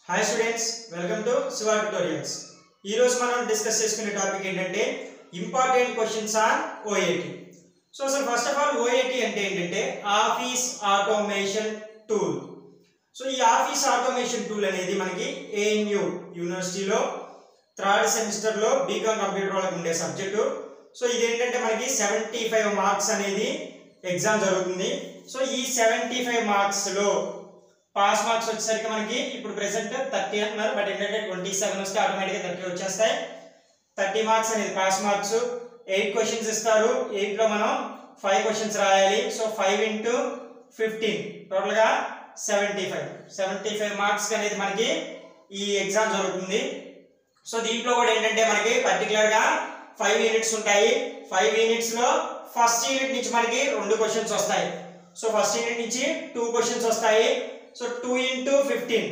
hi students welcome to Shiva tutorials ఈ రోజు మనం డిస్కస్ చేసుకునే టాపిక్ ఏంటంటే important questions on OAT so అసలు ఫస్ట్ ఆఫ్ ఆల్ ఓఏటి అంటే ఏంటంటే ఆఫీస్ ఆటోమేషన్ టూల్ సో ఈ ఆఫీస్ ఆటోమేషన్ టూల్ అనేది మనకి ఏఎన్యు యూనివర్సిటీలో థర్డ్ సెమిస్టర్లో బీకామ్ కంప్యూటర్ వాళ్ళకి ఉండే సబ్జెక్టు సో ఇదేంటంటే మనకి సెవెంటీ ఫైవ్ మార్క్స్ అనేది ఎగ్జామ్ జరుగుతుంది సో ఈ సెవెంటీ ఫైవ్ మార్క్స్లో పాస్ మార్క్స్ వచ్చేసరికి మనకి ఇప్పుడు ప్రెసెంట్ థర్టీ అంటున్నారు బట్ ఏంటంటే ట్వంటీ సెవెన్ వస్తే ఆటోమేటిక్గా థర్టీ వచ్చేస్తాయి థర్టీ మార్క్స్ అనేది పాస్ మార్క్స్ ఎయిట్ క్వశ్చన్స్ ఇస్తారు ఎయిట్లో మనం ఫైవ్ క్వశ్చన్స్ రాయాలి సో ఫైవ్ ఇంటూ ఫిఫ్టీన్ టోటల్గా seventy five seventy five marks అనేది మనకి ఈ ఎగ్జామ్ జరుగుతుంది సో దీంట్లో కూడా ఏంటంటే మనకి పర్టికులర్గా ఫైవ్ యూనిట్స్ ఉంటాయి ఫైవ్ యూనిట్స్లో ఫస్ట్ యూనిట్ నుంచి మనకి రెండు క్వశ్చన్స్ వస్తాయి సో ఫస్ట్ యూనిట్ నుంచి టూ క్వశ్చన్స్ వస్తాయి so two into fifteen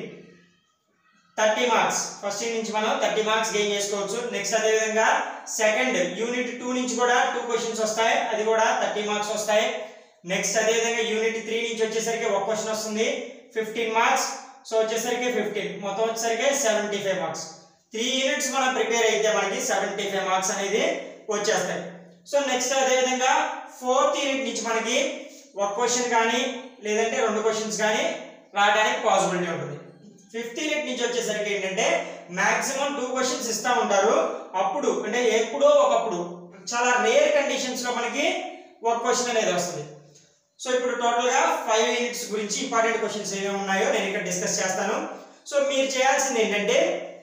thirty marks first unit నుంచి మనం థర్టీ మార్క్స్ గెయిన్ చేసుకోవచ్చు నెక్స్ట్ అదేవిధంగా సెకండ్ యూనిట్ టూ నుంచి కూడా టూ క్వశ్చన్స్ వస్తాయి అది కూడా థర్టీ మార్క్స్ వస్తాయి నెక్స్ట్ అదేవిధంగా యూనిట్ త్రీ నుంచి వచ్చేసరికి ఒక క్వశ్చన్ వస్తుంది ఫిఫ్టీన్ మార్క్స్ సో వచ్చేసరికి ఫిఫ్టీన్ మొత్తం వచ్చేసరికి seventy five marks three units మనం ప్రిపేర్ అయితే మనకి సెవెంటీ ఫైవ్ మార్క్స్ అనేది వచ్చేస్తాయి సో నెక్స్ట్ అదేవిధంగా ఫోర్త్ యూనిట్ నుంచి మనకి ఒక క్వశ్చన్ కానీ లేదంటే రెండు క్వశ్చన్స్ కానీ రావడానికి పాసిబిలిటీ ఉంటుంది ఫిఫ్త్ యూనిట్ నుంచి వచ్చేసరికి ఏంటంటే మాక్సిమం టూ క్వశ్చన్స్ ఇస్తూ ఉంటారు అప్పుడు అంటే ఎప్పుడో ఒకప్పుడు చాలా రేర్ కండిషన్స్ లో మనకి ఒక క్వశ్చన్ అనేది వస్తుంది సో ఇప్పుడు టోటల్ గా ఫైవ్ యూనిట్స్ గురించి ఇంపార్టెంట్ క్వశ్చన్స్ ఏమేమి ఉన్నాయో నేను ఇక్కడ డిస్కస్ చేస్తాను సో మీరు చేయాల్సింది ఏంటంటే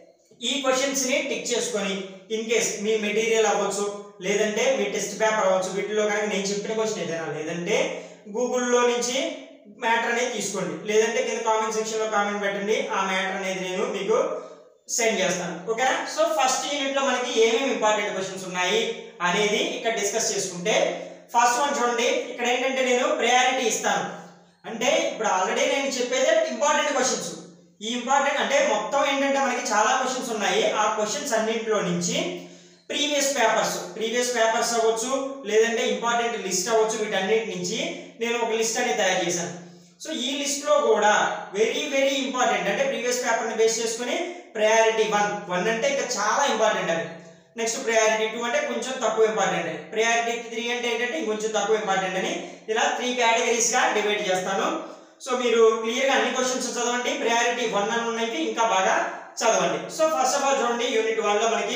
ఈ క్వశ్చన్స్ ని టిక్ చేసుకొని ఇన్ కేస్ మీ మెటీరియల్ అవ్వచ్చు లేదంటే మీ టెస్ట్ పేపర్ అవ్వచ్చు వీటిలో కనుక నేను చెప్పిన క్వశ్చన్ ఏదైనా లేదంటే గూగుల్లో నుంచి మ్యాటర్ అనేది తీసుకోండి లేదంటే కింద కామెంట్ సెక్షన్ లో కామెంట్ పెట్టండి ఆ మ్యాటర్ అనేది నేను మీకు సెండ్ చేస్తాను ఓకేనా సో ఫస్ట్ యూనిట్ లో మనకి ఏమేమి ఇంపార్టెంట్ క్వశ్చన్స్ ఉన్నాయి అనేది ఇక్కడ డిస్కస్ చేసుకుంటే ఫస్ట్ వన్ చూడండి ఇక్కడ ఏంటంటే నేను ప్రయారిటీ ఇస్తాను అంటే ఇప్పుడు ఆల్రెడీ నేను చెప్పేది ఇంపార్టెంట్ క్వశ్చన్స్ ఈ ఇంపార్టెంట్ అంటే మొత్తం ఏంటంటే మనకి చాలా క్వశ్చన్స్ ఉన్నాయి ఆ క్వశ్చన్స్ అన్నింటిలో నుంచి ప్రీవియస్ పేపర్స్ ప్రీవియస్ పేపర్స్ అవ్వచ్చు లేదంటే ఇంపార్టెంట్ లిస్ట్ అవ్వచ్చు వీటన్నిటి నుంచి నేను ఒక లిస్ట్ అనేది తయారు చేశాను సో ఈ లిస్ట్ లో కూడా వెరీ వెరీ ఇంపార్టెంట్ అంటే ప్రీవియస్ పేపర్ ని బేస్ చేసుకుని ప్రయారిటీ వన్ వన్ అంటే ఇంకా చాలా ఇంపార్టెంట్ అని నెక్స్ట్ ప్రయారిటీ టూ అంటే కొంచెం తక్కువ ఇంపార్టెంట్ అని ప్రయారిటీ త్రీ అంటే ఏంటంటే ఇంకొంచెం తక్కువ ఇంపార్టెంట్ అని ఇలా త్రీ కేటగిరీస్ గా డివైడ్ చేస్తాను సో మీరు క్లియర్ గా అన్ని క్వశ్చన్స్ చదవండి ప్రయారిటీ వన్ అని ఉన్నాయి ఇంకా బాగా చదవండి సో ఫస్ట్ ఆఫ్ ఆల్ చూడండి యూనిట్ వన్ లో మనకి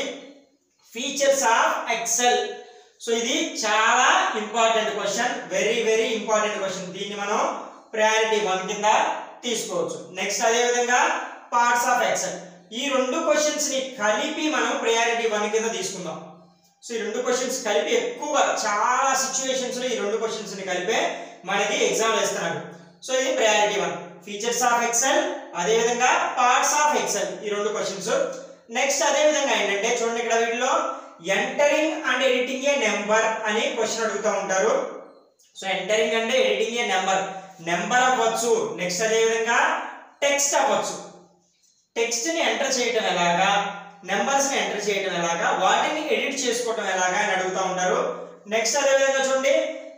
ఫీచర్స్ ఆఫ్ ఎక్సెల్ సో ఇది చాలా important question very very important question దీన్ని మనం ప్రయారిటీ వన్ కింద తీసుకోవచ్చు నెక్స్ట్ అదే విధంగా పార్ట్స్ ఆఫ్ ఎక్సెల్ ఈ రెండు క్వశ్చన్స్ ని కలిపి మనం ప్రయారిటీ వన్ కింద తీసుకుందాం సో ఈ రెండు క్వశ్చన్స్ కలిపి ఎక్కువగా చాలా సిచ్యువేషన్స్ లో ఈ రెండు క్వశ్చన్స్ ని కలిపే మనకి ఎగ్జామ్ వేస్తున్నారు సో ఇది priority one features of Excel అదే విధంగా పార్ట్స్ ఆఫ్ ఎక్సెల్ ఈ రెండు క్వశ్చన్స్ నెక్స్ట్ అదే విధంగా ఏంటంటే చూడండి ఇక్కడ వీటిలో entering and editing a number అని క్వశ్చన్ అడుగుతూ ఉంటారు సో ఎంటరింగ్ అంటే ఎడిటింగ్ ఏ నెంబర్ నెంబర్ అవ్వచ్చు నెక్స్ట్ అదే విధంగా టెక్స్ట్ అవ్వచ్చు టెక్స్ట్ ని ఎంటర్ చేయటం ఎలాగా నెంబర్స్ ని ఎంటర్ చేయటం ఎలాగా వాటిని ఎడిట్ చేసుకోవటం ఎలాగా అని అడుగుతూ ఉంటారు నెక్స్ట్ అదే విధంగా చూడండి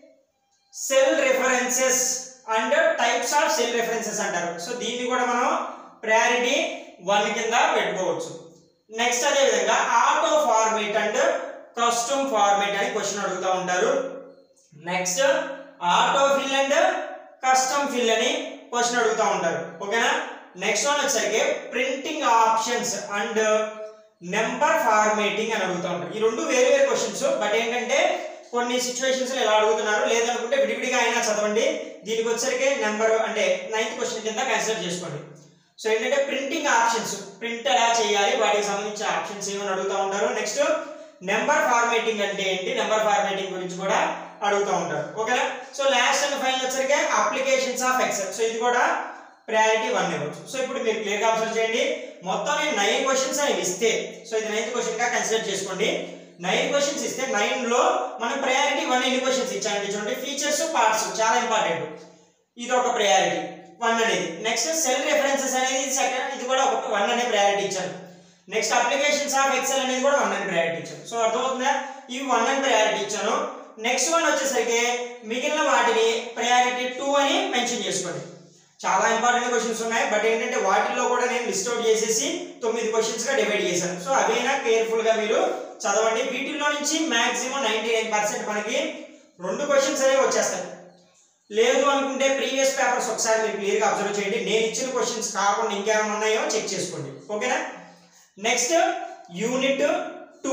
cell references and types of cell references అంటారు సో దీన్ని కూడా మనం ప్రయారిటీ వన్ కింద పెట్టుకోవచ్చు నెక్స్ట్ అదే విధంగా auto format and custom format అని క్వశ్చన్ అడుగుతూ ఉంటారు next auto fill and custom fill అని క్వశ్చన్ అడుగుతూ ఉంటారు ఓకేనా నెక్స్ట్ వన్ వచ్చేసరికి printing options and number formatting అని అడుగుతూ ఉంటారు ఈ రెండు వేరే వేరే క్వశ్చన్స్ బట్ ఏంటంటే కొన్ని సిచ్యువేషన్స్ ఇలా అడుగుతున్నారు లేదనుకుంటే విడివిడిగా అయినా చదవండి దీనికి వచ్చరికి నెంబర్ అంటే నైన్త్ క్వశ్చన్ కింద కన్సిడర్ చేసుకోండి సో ఏంటంటే ప్రింటింగ్ ఆప్షన్స్ ప్రింట్ ఎలా చేయాలి వాటికి సంబంధించిన ఆప్షన్స్ ఏమని అడుగుతూ ఉంటారు నెక్స్ట్ నెంబర్ ఫార్మేటింగ్ అంటే ఏంటి నెంబర్ ఫార్మేటింగ్ గురించి కూడా అడుగుతూ ఉంటారు ఓకేనా సో లాస్ట్ అండ్ ఫైనల్ వచ్చరికి అప్లికేషన్స్ ఆఫ్ ఎక్సెల్ సో ఇది కూడా ప్రయారిటీ వన్ ఇవ్వచ్చు సో ఇప్పుడు మీరు క్లియర్గా అబ్జర్వ్ చేయండి మొత్తం నేను నైన్ క్వశ్చన్స్ అనేవి ఇస్తే సో ఇది నైన్త్ క్వశ్చన్ గా కన్సిడర్ చేసుకోండి నైన్ క్వశ్చన్స్ ఇస్తే నైన్ లో మనం ప్రయారిటీ వన్ ఎన్ని క్వశ్చన్స్ ఇచ్చామండి చూడండి ఫీచర్స్ పార్ట్స్ చాలా ఇంపార్టెంట్ ఇది ఒక ప్రయారిటీ వన్ అనేది నెక్స్ట్ సెల్ రెఫరెన్సెస్ అనేది సెకండ్ ఇది కూడా ఒక వన్ అనే ప్రయారిటీ ఇచ్చాను నెక్స్ట్ అప్లికేషన్స్ ఆఫ్ ఎక్సెల్ అనేది కూడా వన్ అని ప్రయారిటీ ఇచ్చాను సో అర్థమవుతుందా ఇవి వన్ అని ప్రయారిటీ ఇచ్చాను నెక్స్ట్ వన్ వచ్చేసరికి మిగిలిన వాటిని ప్రయారిటీ టూ అని మెన్షన్ చేసుకోండి చాలా ఇంపార్టెంట్ క్వశ్చన్స్ ఉన్నాయి బట్ ఏంటంటే వాటిల్లో కూడా నేను లిస్ట్ అవుట్ చేసేసి తొమ్మిది క్వశ్చన్స్ గా డివైడ్ చేశాను సో అవైనా కేర్ఫుల్ గా మీరు చదవండి వీటిల్లో నుంచి మాక్సిమం నైన్టీ నైన్ పర్సెంట్ మనకి రెండు క్వశ్చన్స్ అనేవి వచ్చేస్తాయి లేదు అనుకుంటే ప్రీవియస్ పేపర్స్ ఒకసారి మీరు క్లియర్గా అబ్జర్వ్ చేయండి నేను ఇచ్చిన క్వశ్చన్స్ కాకుండా ఇంకేమైనా ఉన్నాయో చెక్ చేసుకోండి ఓకేనా next unit two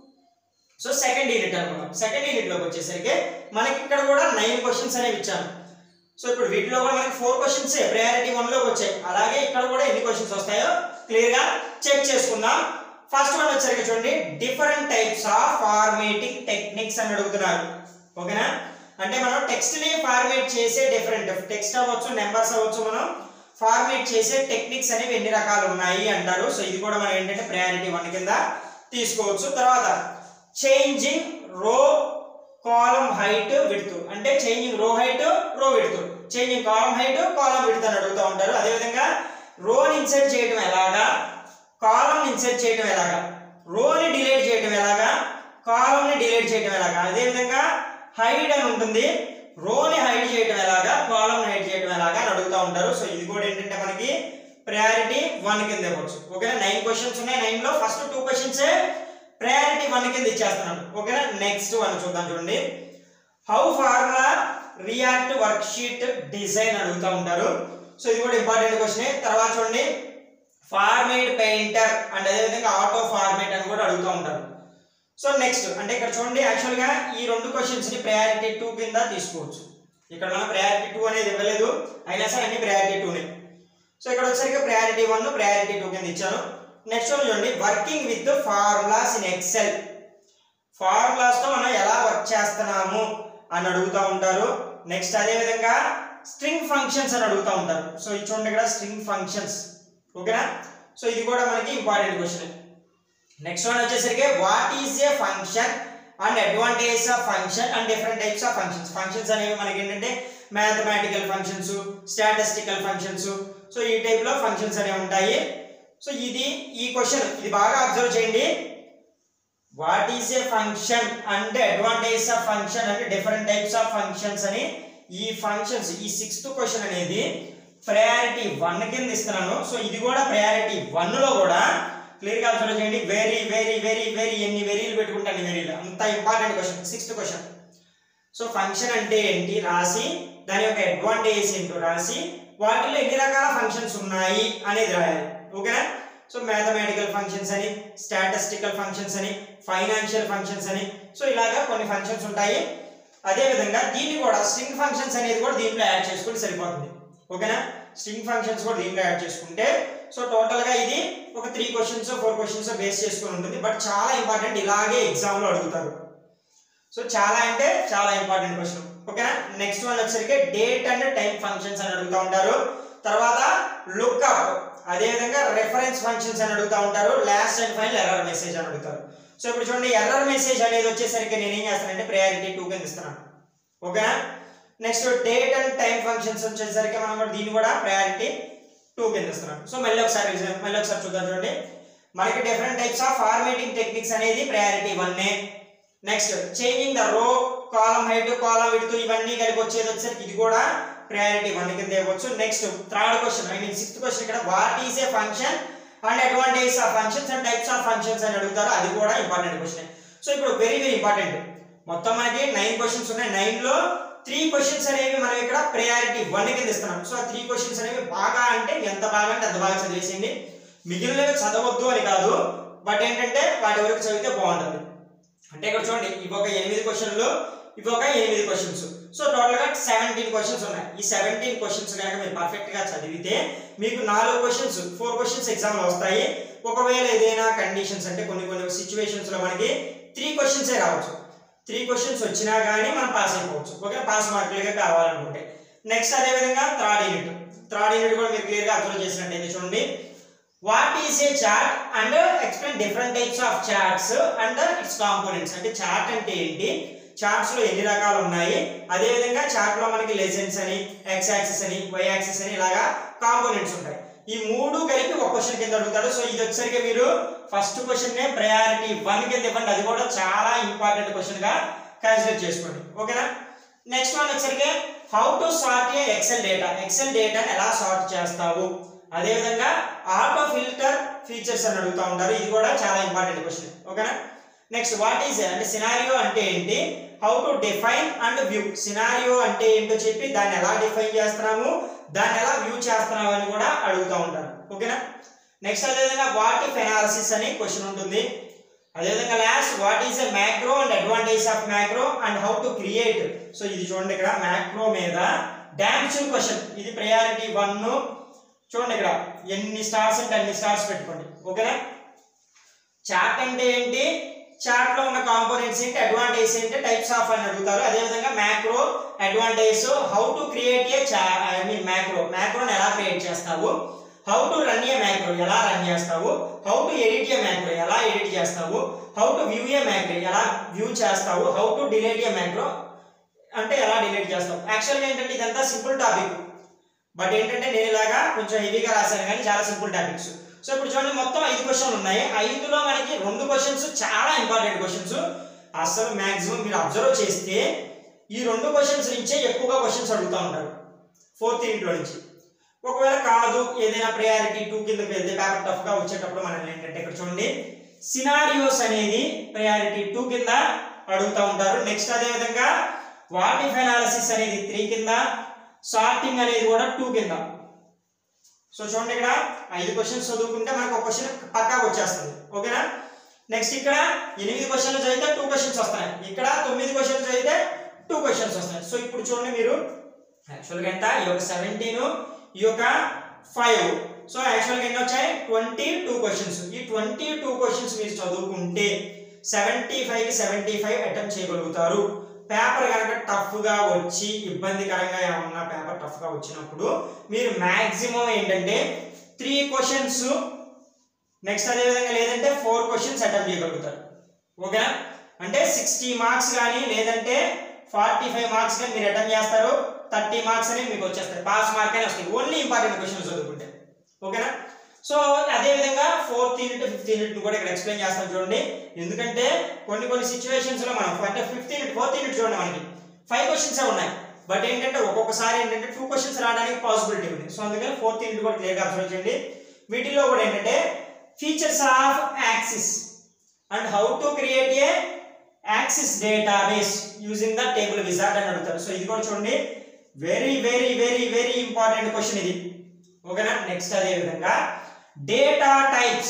so second unit అనుకున్నాం సెకండ్ యూనిట్లోకి వచ్చేసరికి మనకి ఇక్కడ కూడా నైన్ క్వశ్చన్స్ అనేవి ఇచ్చాను సో ఇప్పుడు వీటిలో కూడా మనకి ఫోర్ క్వశ్చన్స్ ప్రయారిటీ వన్లోకి వచ్చాయి అలాగే ఇక్కడ కూడా ఎన్ని క్వశ్చన్స్ వస్తాయో క్లియర్గా చెక్ చేసుకుందాం ఫస్ట్ వన్ వచ్చేసరికి చూడండి different types of formatting techniques అని అడుగుతున్నారు ఓకేనా అంటే మనం టెక్స్ట్ ని ఫార్మేట్ చేసే డిఫరెంట్ టెక్స్ట్ అవ్వచ్చు నెంబర్స్ అవ్వచ్చు మనం ఫార్మేట్ చేసే టెక్నిక్స్ అనేవి ఎన్ని రకాలు ఉన్నాయి అంటారు సో ఇది కూడా మనం ఏంటంటే ప్రయారిటీ వన్ కింద తీసుకోవచ్చు తర్వాత changing row column height width అంటే changing row height row width changing column height column width అని అడుగుతూ ఉంటారు అదేవిధంగా రోని ఇన్సర్ట్ చేయడం ఎలాగా కాలం ఇన్సర్ట్ చేయడం ఎలాగా రోని డిలీట్ చేయడం ఎలాగా కాలంని డిలీట్ చేయడం ఎలాగా అదేవిధంగా హైడ్ అని ఉంటుంది రోని హైడ్ చేయడం ఎలాగా కాలంని హైడ్ చేయడం ఎలాగా అని అడుగుతూ ఉంటారు సో ఇది కూడా ఏంటంటే మనకి ప్రయారిటీ వన్ కింద ఇవ్వచ్చు ఓకేనా నైన్ క్వశ్చన్స్ ఉన్నాయి నైన్ లో first two questions priority one కింద ఇచ్చేస్తున్నాను ఓకేనా నెక్స్ట్ వన్ చూద్దాం చూడండి how formula react worksheet design అడుగుతూ ఉంటారు సో ఇది కూడా ఇంపార్టెంట్ క్వశ్చన్ తర్వాత చూడండి ఫార్మేట్ పెయింటర్ అండ్ అదేవిధంగా ఆటో ఫార్మేట్ అని కూడా అడుగుతూ ఉంటారు సో నెక్స్ట్ అంటే ఇక్కడ చూడండి యాక్చువల్గా ఈ రెండు క్వశ్చన్స్ ని ప్రయారిటీ టూ కింద తీసుకోవచ్చు ఇక్కడ మనం ప్రయారిటీ టూ అనేది ఇవ్వలేదు అయినా సరే అన్ని ప్రయారిటీ టూనే సో ఇక్కడ వచ్చేసరికి ప్రయారిటీ వన్ ప్రయారిటీ టూ కింద ఇచ్చాను నెక్స్ట్ వన్ చూడండి working with formulas in Excel ఫార్ములాస్తో మనం ఎలా వర్క్ చేస్తున్నాము అని అడుగుతూ ఉంటారు నెక్స్ట్ అదేవిధంగా స్ట్రింగ్ ఫంక్షన్స్ అని అడుగుతూ ఉంటారు సో ఇది చూడండి ఇక్కడ స్ట్రింగ్ ఫంక్షన్స్ ఓకేనా సో ఇది కూడా మనకి ఇంపార్టెంట్ క్వశ్చన్ నెక్స్ట్ వన్ వచ్చేసరికి what is a function and advantage of function and different types of functions functions అనేవి మనకి ఏంటంటే mathematical functions statistical functions so ఈ టైప్ లో ఫంక్షన్స్ అనేవి ఉంటాయి సో ఇది ఈ క్వశ్చన్ ఇది బాగా అబ్జర్వ్ చేయండి what is a function and advantage of function అంటే డిఫరెంట్ టైప్స్ ఆఫ్ ఫంక్షన్స్ అని ఈ ఫంక్షన్స్ ఈ సిక్స్త్ క్వశ్చన్ అనేది ప్రయారిటీ వన్ కింద ఇస్తున్నాను సో ఇది కూడా ప్రయారిటీ వన్ లో కూడా క్లియర్ గా అబ్జర్వ్ చేయండి వెరీ వెరీ వెరీ వెరీ ఎన్ని వెరీలు పెట్టుకుంటే అన్ని వెరీలు అంత important question sixth question so function అంటే ఏంటి రాసి దాని యొక్క అడ్వాంటేజ్ ఏంటో రాసి వాటిలో ఎన్ని రకాల ఫంక్షన్స్ ఉన్నాయి అనేది రాయాలి ఓకేనా సో మ్యాథమెటికల్ ఫంక్షన్స్ అని స్టాటిస్టికల్ ఫంక్షన్స్ అని ఫైనాన్షియల్ ఫంక్షన్స్ అని సో ఇలాగా కొన్ని ఫంక్షన్స్ ఉంటాయి అదే విధంగా దీన్ని కూడా స్ట్రింగ్ ఫంక్షన్స్ అనేది కూడా దీంట్లో యాడ్ చేసుకుంటే సరిపోతుంది ఓకేనా స్ట్రింగ్ ఫంక్షన్స్ కూడా దీంట్లో యాడ్ చేసుకుంటే సో టోటల్ గా ఇది ఒక three questions four questions base చేసుకుని ఉంటుంది బట్ చాలా ఇంపార్టెంట్ ఇలాగే ఎగ్జామ్ లో అడుగుతారు సో చాలా అంటే చాలా ఇంపార్టెంట్ క్వశ్చన్ ఓకేనా నెక్స్ట్ వన్ వచ్చేసరికి డేట్ అండ్ టైం ఫంక్షన్స్ అని అడుగుతూ ఉంటారు తర్వాత లుక్అప్ అదేవిధంగా రెఫరెన్స్ ఫంక్షన్స్ అని అడుగుతూ ఉంటారు last and final error message అని అడుగుతారు సో ఇప్పుడు చూడండి ఎర్రర్ మెసేజ్ అనేది వచ్చేసరికి నేను ఏం చేస్తానంటే ప్రయారిటీ టూ కింద ఇస్తున్నాను ఓకేనా next date and time functions వచ్చేసరికి మనం కూడా దీన్ని కూడా ప్రయారిటీ టూ కింద ఇస్తున్నాం సో మళ్ళీ ఒకసారి రిజ- మళ్ళీ ఒకసారి చూద్దాం చూడండి మనకి different types of formatting techniques అనేది ప్రయారిటీ వన్నే next changing the row column height column width ఇవన్నీ కలిపి వచ్చేది వచ్చేసరికి ఇది కూడా ప్రయారిటీ వన్ కింద ఇవ్వచ్చు next third question I mean sixth question ఇక్కడ what is a function and advantage of functions and types of functions అని అడుగుతారు అది కూడా ఇంపార్టెంట్ క్వశ్చన్ సో ఇప్పుడు వెరీ వెరీ ఇంపార్టెంట్ మొత్తం మనకి నైన్ క్వశ్చన్స్ ఉన్నాయి నైన్ లో త్రీ క్వశ్చన్స్ అనేవి మనం ఇక్కడ ప్రయారిటీ వన్ కింద ఇస్తున్నాం సో ఆ త్రీ క్వశ్చన్స్ అనేవి బాగా అంటే ఎంత బాగా అంటే అంత బాగా చదివేసింది మిగిలినవి చదవద్దు అని కాదు బట్ ఏంటంటే వాటి వరకు చదివితే బాగుంటుంది అంటే ఇక్కడ చూడండి ఇవి ఒక ఎనిమిది క్వశ్చన్లు ఇవి ఒక ఎనిమిది క్వశ్చన్స్ సో టోటల్ గా సెవెంటీన్ క్వశ్చన్స్ ఉన్నాయి ఈ సెవెంటీన్ క్వశ్చన్స్ కనుక మీరు పర్ఫెక్ట్ గా చదివితే మీకు నాలుగు క్వశ్చన్స్ ఫోర్ క్వశ్చన్స్ ఎగ్జామ్ లో వస్తాయి ఒకవేళ ఏదైనా కండిషన్స్ అంటే కొన్ని కొన్ని సిచ్యువేషన్స్ లో మనకి త్రీ క్వశ్చన్సే రావచ్చు త్రీ క్వశ్చన్స్ వచ్చినా కానీ మనం పాస్ అయిపోవచ్చు ఓకే పాస్ మార్కులుగా కావాలనుకుంటే నెక్స్ట్ అదే విధంగా థర్డ్ యూనిట్ థర్డ్ యూనిట్ కూడా మీరు క్లియర్ గా అబ్జర్వ్ చేసినట్టయితే చూడండి what is a chart and explain different types of charts and its components అంటే చార్ట్ అంటే ఏంటి చార్ట్స్ లో ఎన్ని రకాలు ఉన్నాయి అదే విధంగా చార్ట్ లో మనకి లెజెండ్స్ అని ఎక్స్ యాక్సిస్ అని వై యాక్సిస్ అని ఇలాగా కాంపోనెంట్స్ ఉంటాయి ఈ మూడు కలిపి ఒక క్వశ్చన్ కింద అడుగుతాడు సో ఇది వచ్చేసరికి మీరు ఫస్ట్ క్వశ్చన్ నే ప్రయారిటీ వన్ కింద ఇవ్వండి అది కూడా చాలా ఇంపార్టెంట్ క్వశ్చన్ గా కన్సిడర్ చేసుకోండి ఓకేనా నెక్స్ట్ వన్ వచ్చేసరికి how to sort a Excel data Excel డేటాని ఎలా సార్ట్ చేస్తావు అదేవిధంగా ఆటో ఫిల్టర్ ఫీచర్స్ అని అడుగుతూ ఉంటారు ఇది కూడా చాలా ఇంపార్టెంట్ క్వశ్చన్ ఓకేనా నెక్స్ట్ వాట్ ఈజ్ అంటే సినారియో అంటే ఏంటి how to define and view scenario అంటే ఏంటో చెప్పి దాన్ని ఎలా డిఫైన్ చేస్తున్నాము దాన్ని ఎలా వ్యూ చేస్తున్నాము అని కూడా అడుగుతూ ఉంటారు ఓకేనా నెక్స్ట్ అదేవిధంగా వాట్ ఇఫ్ ఎనాలిసిస్ అని క్వశ్చన్ ఉంటుంది అదేవిధంగా last what is a macro and advantage of macro and how to create so ఇది చూడండి ఇక్కడ మ్యాక్రో మీద డామ్షన్ క్వశ్చన్ ఇది ప్రయారిటీ వన్ చూడండి ఇక్కడ ఎన్ని స్టార్స్ అంటే అన్ని స్టార్స్ పెట్టుకోండి ఓకేనా చార్ట్ అంటే ఏంటి చార్ట్ లో ఉన్న కాంపోనెంట్స్ ఏంటి అడ్వాంటేజ్ ఏంటి టైప్స్ ఆఫ్ అని అడుగుతారు అదేవిధంగా macro advantage how to create a I mean macro మ్యాక్రోని ఎలా క్రియేట్ చేస్తావు how to run a macro ఎలా రన్ చేస్తావు how to edit a macro ఎలా ఎడిట్ చేస్తావు how to view a macro ఎలా వ్యూ చేస్తావు how to delete a macro అంటే ఎలా డిలీట్ చేస్తావు యాక్చువల్గా ఏంటంటే ఇదంతా సింపుల్ టాపిక్ బట్ ఏంటంటే నేను ఇలాగా కొంచెం హెవీగా రాశాను కానీ చాలా సింపుల్ టాపిక్స్ సో ఇప్పుడు చూడండి మొత్తం ఐదు క్వశ్చన్లు ఉన్నాయి ఐదులో మనకి రెండు క్వశ్చన్స్ చాలా ఇంపార్టెంట్ క్వశ్చన్స్ అసలు మాక్సిమం మీరు అబ్జర్వ్ చేస్తే ఈ రెండు క్వశ్చన్స్ నుంచే ఎక్కువగా క్వశ్చన్స్ అడుగుతూ ఉంటారు ఫోర్త్ యూనిట్లో నుంచి ఒకవేళ కాదు ఏదైనా ప్రయారిటీ టూ కిందకి వెళ్తే పేపర్ టఫ్గా వచ్చేటప్పుడు మనం ఏంటంటే ఇక్కడ చూడండి సినారియోస్ అనేది ప్రయారిటీ టూ కింద అడుగుతూ ఉంటారు నెక్స్ట్ అదేవిధంగా వాట్ ఇఫ్ అనాలిసిస్ అనేది త్రీ కింద సార్టింగ్ అనేది కూడా టూ కింద సో చూడండి ఇక్కడ ఐదు క్వశ్చన్స్ చదువుకుంటే మనకు ఒక క్వశ్చన్ పక్కా వచ్చేస్తుంది ఓకేనా నెక్స్ట్ ఇక్కడ ఎనిమిది క్వశ్చన్లు చదివితే టూ క్వశ్చన్స్ వస్తాయి ఇక్కడ తొమ్మిది క్వశ్చన్స్ చదివితే టూ క్వశ్చన్స్ వస్తాయి సో ఇప్పుడు చూడండి మీరు యాక్చువల్గా ఎంత ఈ యొక్క సెవెంటీన్ ఈ యొక్క ఫైవ్ సో యాక్చువల్గా ఎన్ని వచ్చాయి ట్వంటీ టూ క్వశ్చన్స్ ఈ ట్వంటీ టూ క్వశ్చన్స్ మీరు చదువుకుంటే seventy five seventy five attempt చేయగలుగుతారు పేపర్ కనుక టఫ్గా వచ్చి ఇబ్బందికరంగా ఏమన్నా పేపర్ టఫ్గా వచ్చినప్పుడు మీరు మ్యాక్సిమం ఏంటంటే త్రీ క్వశ్చన్స్ నెక్స్ట్ అదేవిధంగా లేదంటే ఫోర్ క్వశ్చన్స్ అటెంప్ట్ చేయగలుగుతారు ఓకేనా అంటే సిక్స్టీ మార్క్స్ కానీ లేదంటే ఫార్టీ ఫైవ్ మార్క్స్ కానీ మీరు అటెంప్ట్ చేస్తారు థర్టీ మార్క్స్ అని మీకు వచ్చేస్తాయి పాస్ మార్క్ అని వస్తాయి ఓన్లీ ఇంపార్టెంట్ క్వశ్చన్స్ చదువుకుంటే ఓకేనా సో అదే విధంగా ఫోర్త్ యూనిట్ ఫిఫ్త్ యూనిట్ కూడా ఇక్కడ ఎక్స్ప్లెయిన్ చేస్తాం చూడండి ఎందుకంటే కొన్ని కొన్ని సిచ్యువేషన్స్ లో మనం అంటే ఫిఫ్త్ యూనిట్ ఫోర్త్ యూనిట్ చూడండి మనకి ఫైవ్ క్వశ్చన్స్ ఉన్నాయి బట్ ఏంటంటే ఒక్కొక్కసారి ఏంటంటే టూ క్వశ్చన్స్ రావడానికి పాసిబిలిటీ ఉంది సో అందుకని ఫోర్త్ యూనిట్ కూడా క్లియర్గా అబ్జర్వ్ చేయండి వీటిలో కూడా ఏంటంటే features of axis and how to create a axis database using the table wizard అని అడుగుతారు సో ఇది కూడా చూడండి very very very very important question ఇది ఓకేనా నెక్స్ట్ అదే విధంగా డేటా టైప్స్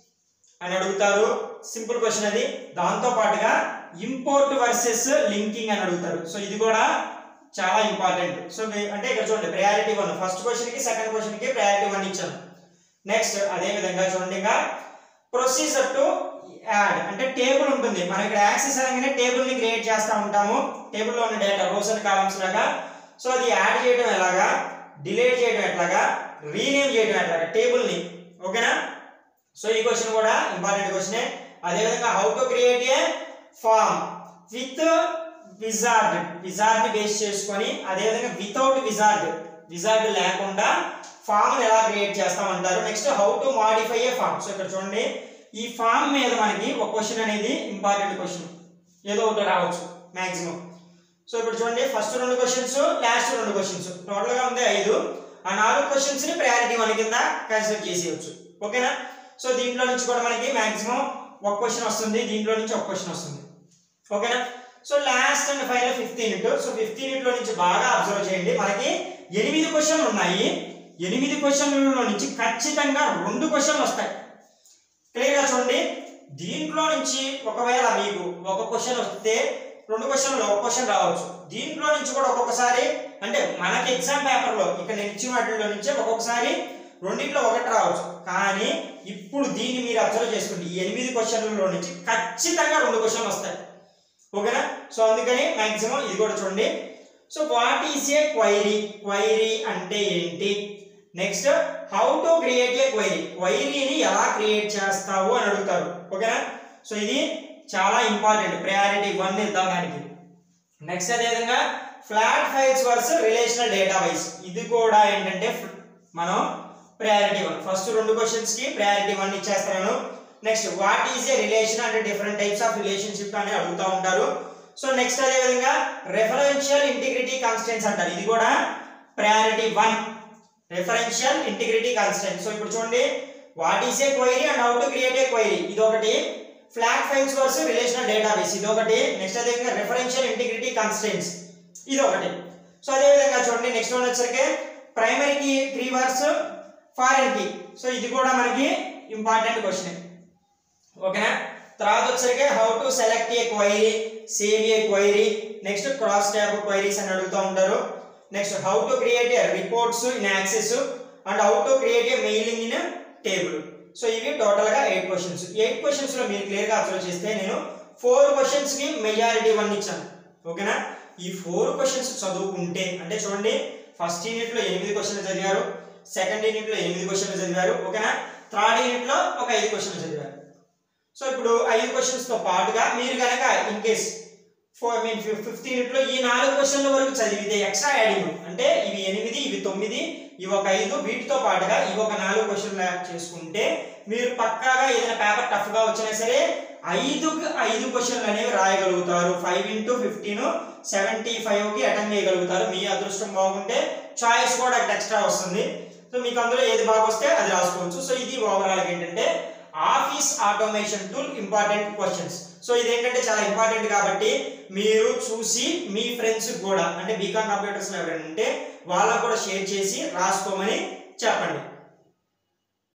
అని అడుగుతారు సింపుల్ క్వశ్చన్ అది దాంతో పాటుగా ఇంపోర్ట్ వర్సెస్ లింకింగ్ అని అడుగుతారు సో ఇది కూడా చాలా ఇంపార్టెంట్ సో మీ- అంటే ఇక్కడ చూడండి ప్రయారిటీ వన్ ఫస్ట్ క్వశ్చన్ కి సెకండ్ క్వశ్చన్ కి ప్రయారిటీ వన్ ఇచ్చాను నెక్స్ట్ అదే విధంగా చూడండి ఇంకా ప్రొసీజర్ టు యాడ్ అంటే టేబుల్ ఉంటుంది మనం ఇక్కడ యాక్సెస్ అనగానే టేబుల్ ని క్రియేట్ చేస్తూ ఉంటాము టేబుల్ లో ఉన్న డేటా రోస్ అండ్ కాలమ్స్ లాగా సో అది యాడ్ చేయడం ఎలాగా డిలీట్ చేయడం ఎట్లాగా రీనేమ్ చేయడం ఎట్లాగా టేబుల్ ని ఓకేనా సో ఈ క్వశ్చన్ కూడా ఇంపార్టెంట్ క్వశ్చనే అదేవిధంగా how to create a form with wizard wizard ని బేస్ చేసుకొని అదేవిధంగా వితౌట్ విజార్డ్ విజార్డ్ లేకుండా ఫామ్ ఎలా క్రియేట్ చేస్తామంటారు next how to modify a form so ఇక్కడ చూడండి ఈ ఫామ్ మీద మనకి ఒక క్వశ్చన్ అనేది ఇంపార్టెంట్ క్వశ్చన్ ఏదో ఒకటి రావచ్చు మాక్సిమం సో ఇప్పుడు చూడండి ఫస్ట్ రెండు క్వశ్చన్స్ లాస్ట్ రెండు క్వశ్చన్స్ టోటల్ గా ఉంది ఐదు ఆ నాలుగు క్వశ్చన్స్ ని ప్రయారిటీ వన్ కింద కన్సిడర్ చేసేయచ్చు ఓకేనా సో దీంట్లో నుంచి కూడా మనకి మాక్సిమం ఒక క్వశ్చన్ వస్తుంది దీంట్లో నుంచి ఒక క్వశ్చన్ వస్తుంది ఓకేనా so last and final fifth unit so fifth unit లో నుంచి బాగా అబ్జర్వ్ చేయండి మనకి ఎనిమిది క్వశ్చన్లు ఉన్నాయి ఎనిమిది క్వశ్చన్లలో నుంచి ఖచ్చితంగా రెండు క్వశ్చన్లు వస్తాయి క్లియర్ గా చూడండి దీంట్లో నుంచి ఒకవేళ మీకు ఒక క్వశ్చన్ వస్తే రెండు క్వశ్చన్లు ఒక క్వశ్చన్ రావచ్చు దీంట్లో నుంచి కూడా ఒక్కొక్కసారి అంటే మనకి ఎగ్జామ్ పేపర్ లో ఇక్కడ నేను ఇచ్చిన వాటిలో నుంచే ఒక్కొక్కసారి రెండిట్లో ఒకటి రావచ్చు కానీ ఇప్పుడు దీన్ని మీరు అబ్జర్వ్ చేసుకోండి ఈ ఎనిమిది క్వశ్చన్లలో నుంచి ఖచ్చితంగా రెండు క్వశ్చన్లు వస్తాయి ఓకేనా సో అందుకని మాక్సిమం ఇది కూడా చూడండి so what is a query query అంటే ఏంటి next how to create a query క్వైరీని ఎలా క్రియేట్ చేస్తావు అని అడుగుతారు ఓకేనా సో ఇది చాలా ఇంపార్టెంట్ ప్రయారిటీ వన్ ఇద్దాం దానికి నెక్స్ట్ అదేవిధంగా flat files versus relational database ఇది కూడా ఏంటంటే ఫ్- మనం ప్రయారిటీ వన్ ఫస్ట్ రెండు క్వశ్చన్స్ కి ప్రయారిటీ వన్ ఇచ్చేస్తాను next what is a relation అంటే డిఫరెంట్ టైప్స్ ఆఫ్ రిలేషన్షిప్ అని అడుగుతూ ఉంటారు సో నెక్స్ట్ అదే విధంగా రెఫరెన్షియల్ ఇంటిగ్రిటీ కాన్స్టెంట్స్ అంటారు ఇది కూడా priority one referential integrity constant so ఇప్పుడు చూడండి what is a query and how to create a query ఇది ఒకటి flat files versus relational database ఇది ఒకటి నెక్స్ట్ అదే విధంగా రెఫరెన్షియల్ ఇంటిగ్రిటీ కాన్స్టెంట్స్ ఇది ఒకటి సో అదే విధంగా చూడండి నెక్స్ట్ వన్ వచ్చరికి primary key three versus foreign key so ఇది కూడా మనకి ఇంపార్టెంట్ క్వశ్చన్ ఓకేనా తర్వాత వచ్చరికి how to select a query save a query next cross tab queries అని అడుగుతూ ఉంటారు next how to create a reports in Access and how to create a mailing in table so ఇవి total గా eight questions eight questions లో మీరు clear గా observe చేస్తే నేను ఫోర్ క్వశ్చన్స్ కి మెజారిటీ వన్ ఇచ్చాను ఓకేనా ఈ ఫోర్ క్వశ్చన్స్ చదువుకుంటే అంటే చూడండి ఫస్ట్ యూనిట్ లో ఎనిమిది క్వశ్చన్లు చదివారు సెకండ్ యూనిట్ లో ఎనిమిది క్వశ్చన్లు చదివారు ఓకేనా థర్డ్ యూనిట్ లో ఒక ఐదు క్వశ్చన్లు చదివారు సో ఇప్పుడు ఐదు క్వశ్చన్స్ తో పాటుగా మీరు కనుక in case four mean fifth unit లో ఈ నాలుగు క్వశ్చన్ల వరకు చదివితే ఎక్స్ట్రా యాడింగ్ అంటే ఇవి ఎనిమిది ఇవి తొమ్మిది ఇవి ఒక ఐదు వీటితో పాటుగా ఇవి ఒక నాలుగు క్వశ్చన్లు యాడ్ చేసుకుంటే మీరు పక్కాగా ఏదైనా పేపర్ టఫ్ గా వచ్చినా సరే ఐదుకి ఐదు క్వశ్చన్లు అనేవి రాయగలుగుతారు five into fifteen seventy five కి అటెండ్ చేయగలుగుతారు మీ అదృష్టం బాగుంటే చాయిస్ కూడా ఎక్స్ట్రా వస్తుంది సో మీకు అందులో ఏది బాగా వస్తే అది రాసుకోవచ్చు సో ఇది ఓవరాల్ ఏంటంటే office automation tool important questions so ఇది ఏంటంటే చాలా ఇంపార్టెంట్ కాబట్టి మీరు చూసి మీ ఫ్రెండ్స్ కూడా అంటే బీకామ్ కంప్యూటర్స్ ఎవరైనా ఉంటే వాళ్ళకు కూడా షేర్ చేసి రాసుకోమని చెప్పండి